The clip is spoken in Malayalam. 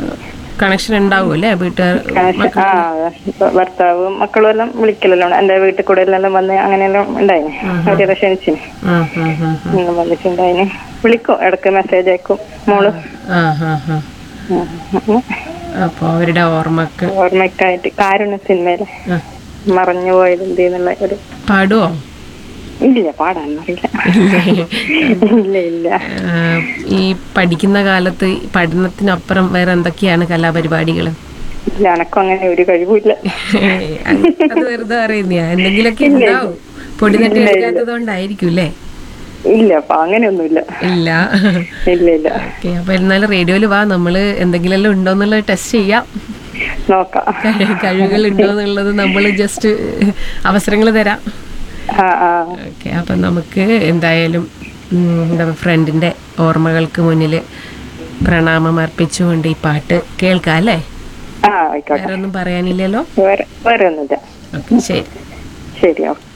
കണക്ഷൻ ഉണ്ടാവും അല്ലേ വീട്ടുകാർ കണക്ഷൻ ആ ഭർത്താവും മക്കളും എല്ലാം വിളിക്കലല്ലോ എന്റെ വീട്ടിൽ കൂടെ എല്ലാം വന്ന് അങ്ങനെയെല്ലാം ഉണ്ടായിന് അവരെ ക്ഷണിച്ചിന് ഉം, ഉം, ഉം. എല്ലാം വന്നിട്ടുണ്ടായിന് വിളിക്കും ഇടക്ക് മെസ്സേജ് അയക്കും മോള് ആ ഹാ ഹാ ഉം. അങ്ങനെ അപ്പോൾ അവരുടെ ഓർമ്മക്ക് ഓർമ്മയ്ക്കായിട്ട് കാരുണ്യ സിനിമയില് ആ. മറഞ്ഞു പോയത് എന്തെന്നുള്ള ഒരു പാടുവോ ഇല്ല പാടാനറിയില്ല ഇല്ല ഇല്ല ആ, ഈ പഠിക്കുന്ന കാലത്ത് ഈ പഠനത്തിനപ്പുറം വേറെ എന്തൊക്കെയാണ് കലാപരിപാടികൾ ഇല്ല എനക്കും അങ്ങനെ ഒരു കഴിവില്ല അത് വെറുതെ അറിയുന്ന എന്തെങ്കിലുമൊക്കെ ഉണ്ടാവും പൊടി തട്ടി എടുക്കാത്തത് കൊണ്ടായിരിക്കും അല്ലേ ഇല്ല അപ്പൊ അങ്ങനെയൊന്നുമില്ല ഇല്ല ഇല്ല ഇല്ല ഓക്കെ അപ്പൊ എന്നാലും റേഡിയോയിൽ വാ നമ്മള് എന്തെങ്കിലും ഉണ്ടോന്നുള്ളത് ടെസ്റ്റ് ചെയ്യാം നോക്കാം കഴിവുകൾ ഉണ്ടോന്നുള്ളത് നമ്മൾ ജസ്റ്റ് അവസരങ്ങൾ തരാം ആ ആ ഓക്കെ അപ്പം നമുക്ക് എന്തായാലും ഉം, എന്താ ഫ്രണ്ടിൻ്റെ ഓർമ്മകൾക്ക് മുന്നിൽ പ്രണാമം അർപ്പിച്ചുകൊണ്ട് ഈ പാട്ട് കേൾക്കാം അല്ലേ ആ ആയിക്കോട്ടെ വേറെ ഒന്നും പറയാനില്ലല്ലോ വേറെ വേറെ ഒന്നുമില്ല ഓക്കെ ശരി ശരി ഓക്കെ